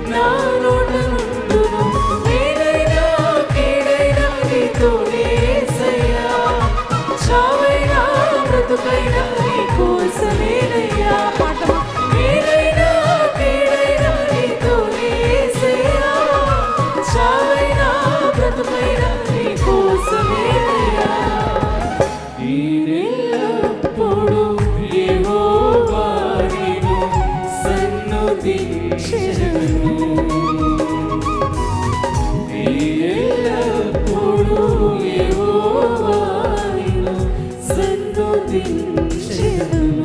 నా నోట నుండును మేలైనా కీడైనా నీతోనే యేసయ్యా చావైనా బ్రతుకైనా నీ కోసమేనయ్యా పాటమా మేలైనా కీడైనా నీతోనే యేసయ్యా చావైనా బ్రతుకైనా నీ కోసమేనయ్యా నేనెల్లప్పుడూ యెహోవా నిన్ను సన్నుతించెదను. నేనెల్లప్పుడూ యెహోవా నిన్ను సన్నుతించెదను.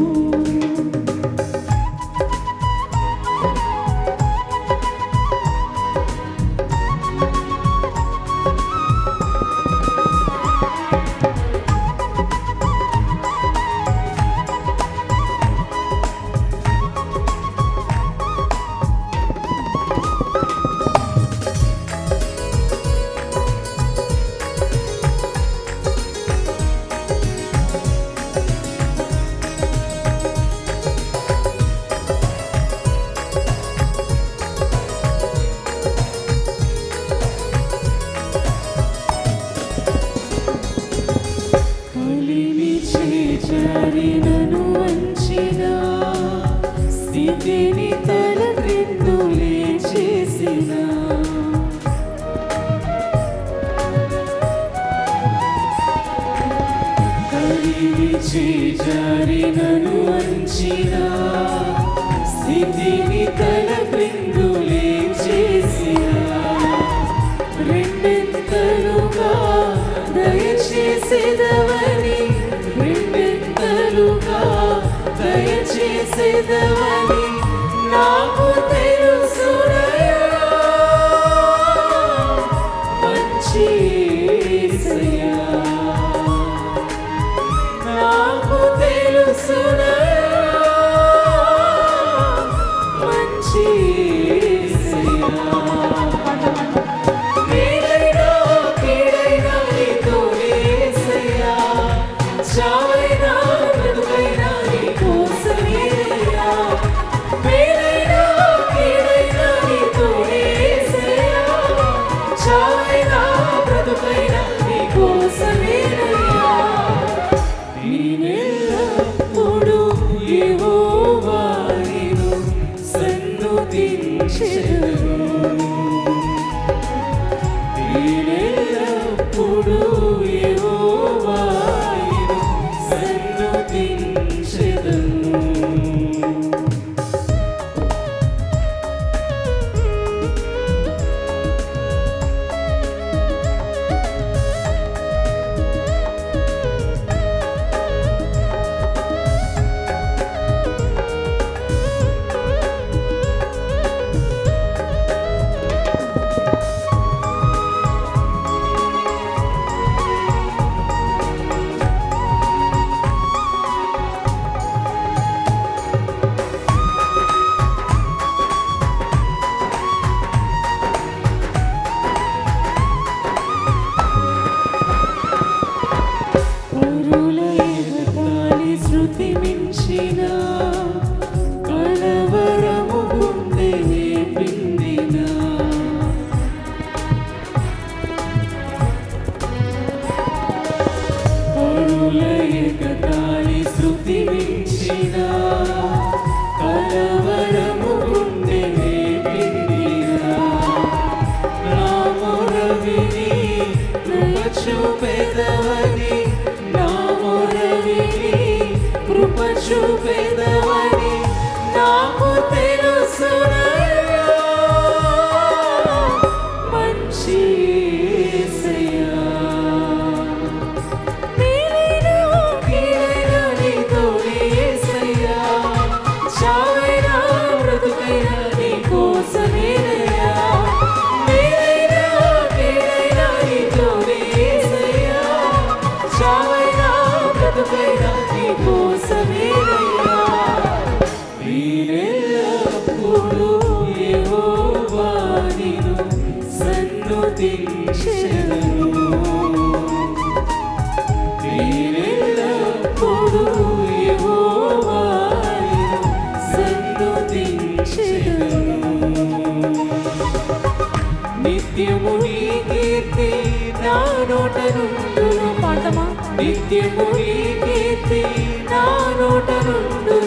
కలిమి చేజారి నన్ను వంచిన స్థితిని తల క్రిందులే చేసిన కలిమి చేజారి నన్ను వంచిన స్థితిని తల క్రిందులే చేసిన రెండింతలుగా దయచేసేదవని రెండింతలుగా దయచేసేదవని నాకు తెలుసునయ్యా మంచి యేసయ్యా. నాకు తెలుసునయ్యా మంచి యేసయ్యా. మేలైనా కీడైనా నీతోనే యేసయ్యా. చావైనా బ్రతుకైనా నీ కోసమేనయ్యా. మేలైనా కీడైనా నీతోనే యేసయ్యా. చావైనా బ్రతుకైనా నీ కోసమేనయ్యా. నేనెల్లప్పుడూ యెహోవా నిన్ను సన్నుతించెదను. నేనెల్లప్పుడూ యెహోవా నిన్ను సన్నుతించెదను. పరుల ఎగతాళి శృతి మించిన కలవరము గుండెనే పిండిన పరుల ఎగతాళి శృతి మించిన కలవరము గుండెనే పిండిన నా మొరవిని కృప చూపెదవని నా మొరవిని కృప చూపెదవని నాకు తెలుసునయ్యా మంచి యేసయ్యా. మేలైనా కీడైనా నీతోనే యేసయ్యా. చావైనా బ్రతుకైనా నీ కోసమేనయ్యా. మేలైనా కీడైనా నీతోనే యేసయ్యా. చావైనా బ్రతుకైనా నీ కోసమేనయ్యా. నేనెల్లప్పుడూ యెహోవా నిన్ను సన్నుతించెదను. నేనెల్లప్పుడూ యెహోవా నిన్ను సన్నుతించెదను. నిత్యము నీ కీర్తి నా నోట నుండును పాడతామా నిత్యము నీ కీర్తి నా నోట నుండును